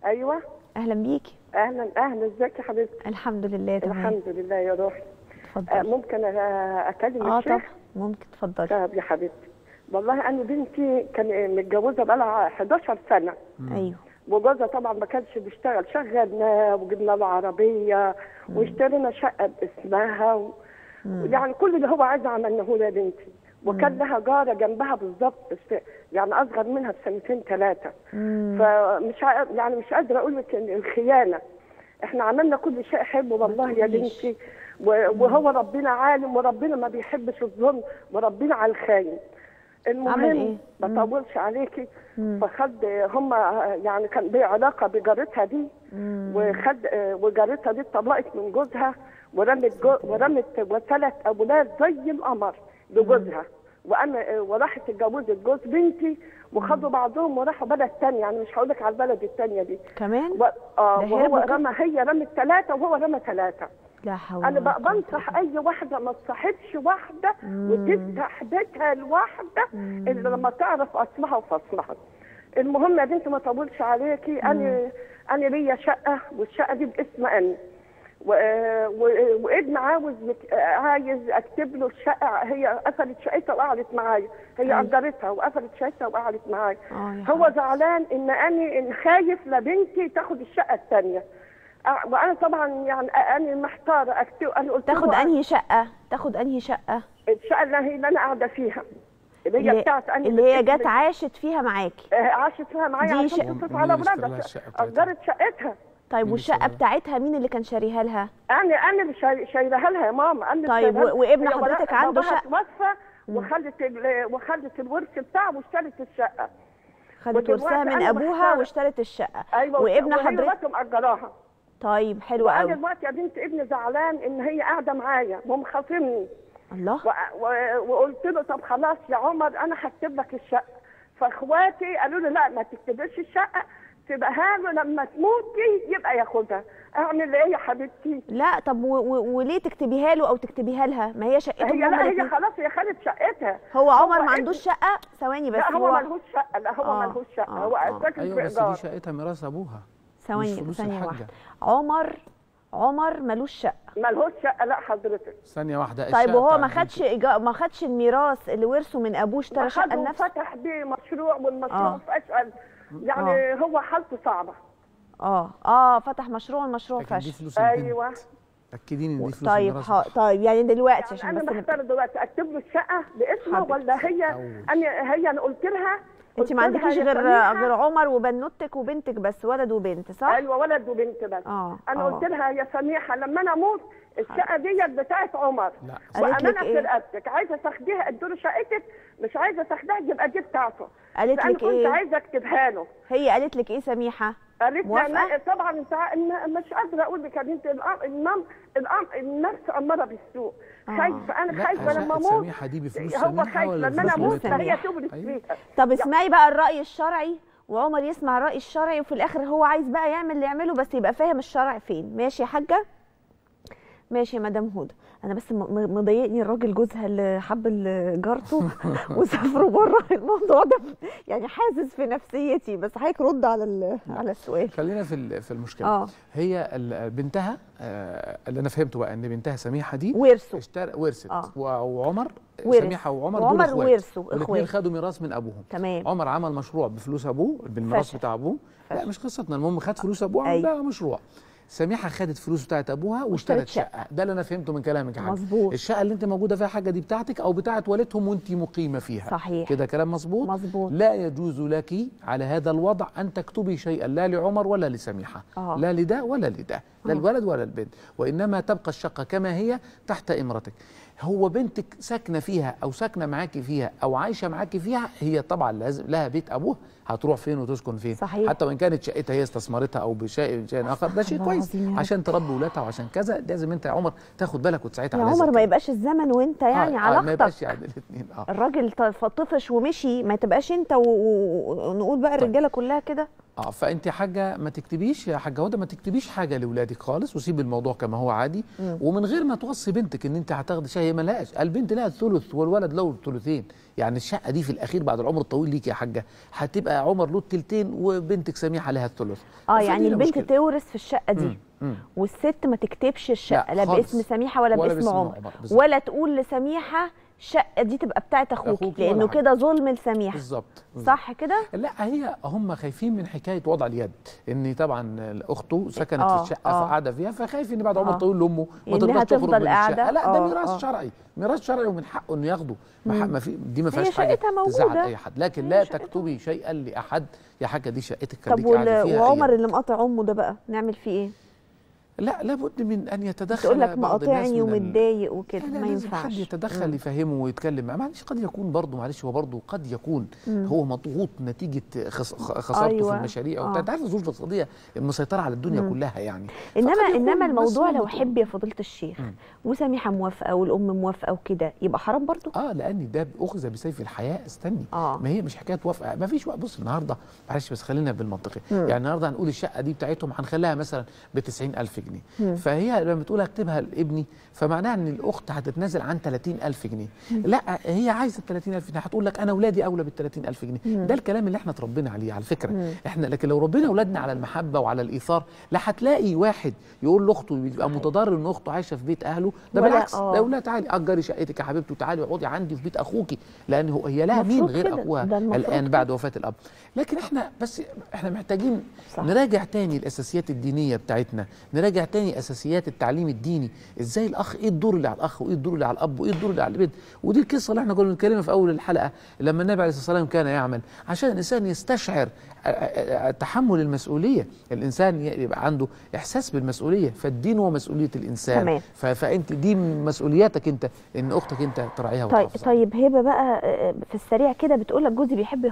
ايوه اهلا بيكي اهلا اهلا ازيك يا حبيبتي الحمد لله تمام الحمد لله يا روحي آه اتفضلي ممكن آه، اكلم اه الشيخ طبعا ممكن اتفضلي طب يا حبيبتي والله انا بنتي كان متجوزه بقالها 11 سنه ايوه وجوزها طبعا ما كانش بيشتغل شغلنا وجبنا له عربيه واشترينا شقه باسمها و... يعني كل اللي هو عايز عملناه له يا بنتي وكان لها جاره جنبها بالظبط بس يعني اصغر منها بسنتين ثلاثه فمش ع... يعني مش قادره اقول لك إن الخيانه احنا عملنا كل شيء حلو والله يا تقوليش. بنتي و- وهو ربنا عالم وربنا ما بيحبش الظلم وربنا على الخاين عمل المهم إيه؟ ما طولش عليكي فخد هم يعني كان ليه علاقه بجارتها دي وخد وجارتها دي اتطلقت من جوزها ورمت جو ورمت وثلاث اولاد زي القمر لجوزها وانا وراحت اتجوزت جوز بنتي وخدوا بعضهم وراحوا بلد تاني يعني مش هقول لك على البلد التانيه دي كمان و... اه ده وهو هربوا كده؟ رمى هي رمت ثلاثه وهو رمى ثلاثه لا حول انا ولا بقى قوة بنصح اي واحده ما تصاحبش واحده وتفتح بيتها لواحده اللي لما تعرف اصلها وفصلها المهم يا بنتي ما اطولش عليكي انا انا ليا شقه والشقه دي باسم انا و... و... وابن عاوز يك- عايز اكتب له الشقه هي قفلت شقتها وقعدت معايا هي أيوة. اجرتها وقفلت شقتها وقعدت معايا آه يا هو زعلان ان انا إن خايف لبنتي تاخد الشقه الثانيه وانا طبعا يعني انا محتاره اكتب انا قلت تاخد له انهي شقه تاخد انهي شقه الشقه اللي هي اللي انا قاعده فيها اللي هي اللي, بتاعت انا اللي هي باسم- جت عاشت فيها معاكي آه، عاشت فيها معايا دي عشان شقة- تصرف مين على اللي اشترى لها اولادها الشقة بتاعتها؟ اجرت شقتها طيب مين والشقه اشتراها؟ بتاعتها مين اللي كان شاريها لها انا انا اللي شاي- شايلها لها يا ماما انا طيب، شايلها- و- وابن هي حضرتك ورا- عنده باباها شقة؟ توفى وخلت ال- وخلت الورث بتاعه واشترت الشقه خدت ودلوقتي ورثها من أنا ابوها محتارة. واشترت الشقه ايوه وابن وهي حضرتك دلوقتي مأجراها طيب حلو وانا قوي دلوقتي يا بنت ابني زعلان ان هي قاعده معايا ومخاصمني الله و... و... وقلت له طب خلاص يا عمر انا هكتب لك الشقه فاخواتي قالوا لي لا ما تكتبش الشقه سيبها له لما تموتي يبقى ياخدها اعمل ايه يا حبيبتي لا طب و و وليه تكتبيها له او تكتبيها لها ما هي شقتهم هي هما لا هي الاتنين. خلاص هي خدت شقتها هو عمر ما ابن- عندوش شقه ثواني بس لا هو ملهوش شقه لا هو آه، ملهوش شقه آه، هو آه. ساكن ايوه في بس دي ايجار شقتها ميراث ابوها ثواني مش فلوس ثانيه الحاجة. واحده عمر عمر ملوش شقه ملهوش شقه لا حضرتك ثانيه واحده طيب الشقة وهو ما بتاعت خدش إيجا- ما خدش الميراث اللي ورثه من ابوه اشترى شقه وخده لنفسه وفتح بيه مشروع والمشروع آه. فشل يعني هو حالته صعبه اه اه فتح مشروع المشروع لكن دي فشل فلوس البنت ايوه اكديني ان دي فلوس طيب الميراث ح... طيب يعني دلوقتي عشان انا بس نبقى- محتاره دلوقتي اكتب له الشقه باسمه حبيبتي. ولا هي أول. انا هي انا قلت لها انت قلت ما لها عندكيش يا غير سميحة- غير عمر وبنوتك وبنتك بس ولد وبنت صح؟ ايوه ولد وبنت بس اه انا آه. قلت لها يا سميحه لما انا اموت الشقه ديت بتاعت عمر لا قالت لك وامانه إيه؟ في رقبتك عايزه تاخديها ادوا شقتك مش عايزه تاخديها يبقى دي بتاعته قالت فانا لك كنت ايه؟ عايزه اكتبها له هي قالت لك ايه سميحه؟ قالت لي موافقة؟ أنا- طبعا انت ع- إن- مش قادره اقول لك يا بنت الأم- النم الأم النفس اماره بالسوء آه. خايفه انا لا خايفه لما شقة اموت سميحة دي بفلوس هو سميحة خايف ولا لما انا بفلوس اموت مامتها؟ فهي سميحة. تورث أيوة. فيها طب اسمعي بقى الرأي الشرعي وعمر يسمع الرأي الشرعي وفي الآخر هو عايز بقى يعمل اللي يعمله بس يبقى فاهم الشرع فين ماشي يا حاجة ماشي يا مدام هدى انا بس م- م- مضايقني الراجل جوزها اللي حب ال- جارته وسافروا بره الموضوع ده يعني حاسس في نفسيتي بس حضرتك رد على ال- على السؤال خلينا في ال- في المشكله اه هي ال- بنتها آه، اللي انا فهمته بقى ان بنتها سميحه دي ورثوا اشترى ورثت آه. و- وعمر ورث. سميحه وعمر دول وعمر اخوات ورثوا والاثنين اخوات خدوا ميراث من ابوهم تمام عمر عمل مشروع بفلوس ابوه بالميراث فشل. بتاع ابوه لا فشل. مش قصتنا المهم خد فلوس ابوه عمل أيوة. بقى مشروع سميحه خدت فلوس بتاعت ابوها واشترت واشترت شقه ده اللي انا فهمته من كلامك يا حاج مظبوط الشقه اللي انت موجوده فيها حاجه دي بتاعتك او بتاعت والدهم وانت مقيمه فيها صحيح كده كلام مظبوط مظبوط لا يجوز لك على هذا الوضع ان تكتبي شيئا لا لعمر ولا لسميحه آه. لا لده ولا لده لا آه. الولد ولا البنت وانما تبقى الشقه كما هي تحت امرتك هو بنتك ساكنه فيها او ساكنه معاكي فيها او عايشه معاكي فيها هي طبعا لازم لها بيت ابوها هتروح فين وتسكن فين صحيح. حتى وان كانت شقتها هي استثمرتها او بشيء شيء اخر ده شيء الله كويس العظيم يا رب. عشان تربي ولادها وعشان كذا لازم انت يا عمر تاخد بالك وتساعدها يا على هذا عمر ما الكلام. يبقاش الزمن وانت يعني آه آه ما علاقتك يبقاش يعني الاثنين اه الراجل ط- طفش ومشي ما تبقاش انت و- و- ونقول بقى الرجاله كلها كده اه فانت حاجه ما تكتبيش يا حاجه هدى ما تكتبيش حاجه لاولادك خالص وسيب الموضوع كما هو عادي مم. ومن غير ما توصي بنتك ان انت هتاخدي شيء هي ملهاش البنت لها الثلث والولد له الثلثين يعني الشقه دي في الاخير بعد العمر الطويل ليك يا حاجه هتبقى يبقى عمر له التلتين وبنتك سميحه لها الثلث اه فدي يعني لا البنت مشكلة. تورث في الشقه دي مم. مم. والست ما تكتبش الشقه لا, لا خالص. باسم سميحه ولا, ولا باسم باسم عمر عمر، بالظبط. ولا تقول لسميحه الشقه دي تبقى بتاعت اخوك أخوك ولا لانه حاجة. كده ظلم لسميحه بالظبط بالظبط. صح كده لا هي هم خايفين من حكايه وضع اليد ان طبعا اخته سكنت آه، في الشقه آه. فقاعده فيها فخايف ان بعد عمر آه. طويل لامه ما إنها ترضاش تخرج تفضل من قاعدة. الشقه لا ده آه، ميراث آه. شرعي ميراث شرعي ومن حقه انه ياخده ما, ح- ما في دي ما هي فيهاش حاجه شقتها تزعل موجودة. اي حد لكن هي لا شقتها. تكتبي شيئا لاحد يا حاجه دي شقتك طب خليكي قاعده وال- فيها وعمر أيام. اللي مقاطع امه ده بقى نعمل فيه ايه لا لابد من ان يتدخل تقول لك بعض الناس مقاطعني من ال- ومتضايق وكده لا ما لازم حد ينفعش يتدخل يفهمه ويتكلم معاه معلش قد يكون برضه معلش هو برضه قد يكون هو مضغوط نتيجه خس- خ- خسارته أيوة. في المشاريع آه. وبتاع انت عارف الظروف الاقتصاديه المسيطره على الدنيا كلها يعني انما فقد يكون انما بس الموضوع هو لو مضغوط. حب يا فضيله الشيخ وسميحه موافقه والام موافقه وكده يبقى حرام برضه اه لان ده اخذ بسيف الحياه استني آه. ما هي مش حكايه وافقه ما فيش وقت بص النهارده معلش بس خلينا بالمنطقي يعني النهارده هنقول الشقه دي بتاعتهم هنخليها مثلا ب 90000 جنيه فهي لما بتقول اكتبها لابني فمعناها ان الاخت هتتنازل عن 30000 جنيه لا هي عايزه ال 30000 جنيه هتقول لك انا اولادي اولى بال 30000 جنيه ده الكلام اللي احنا اتربينا عليه على فكره احنا لكن لو ربنا اولادنا على المحبه وعلى الايثار لا هتلاقي واحد يقول لاخته يبقى متضرر ان اخته عايشه في بيت اهله ده ولا- بالعكس آه. ده يقول لها تعالي اجري شقتك يا حبيبتي وتعالي اقعدي عندي في بيت اخوكي لان هو هي لها مين المفروض غير كده، اخوها ده المفروض الان كده. بعد وفاه الاب لكن احنا بس احنا محتاجين صح. نراجع تاني الاساسيات الدينيه بتاعتنا نراجع تاني اساسيات التعليم الديني ازاي الاخ ايه الدور اللي على الاخ وايه الدور اللي على الاب وايه الدور اللي على البنت ودي القصه اللي احنا كنا بنتكلمها في اول الحلقه لما النبي عليه الصلاه والسلام كان يعمل عشان الانسان يستشعر آه، آه، آه، تحمل المسؤوليه الانسان يبقى عنده احساس بالمسؤوليه فالدين هو مسؤوليه الانسان تمام. ف- فانت دي من مسؤولياتك انت ان اختك انت تراعيها طيب وتحافظ عليها. طيب هبه بقى آه، في السريع كده بتقول لك جوزي بيحب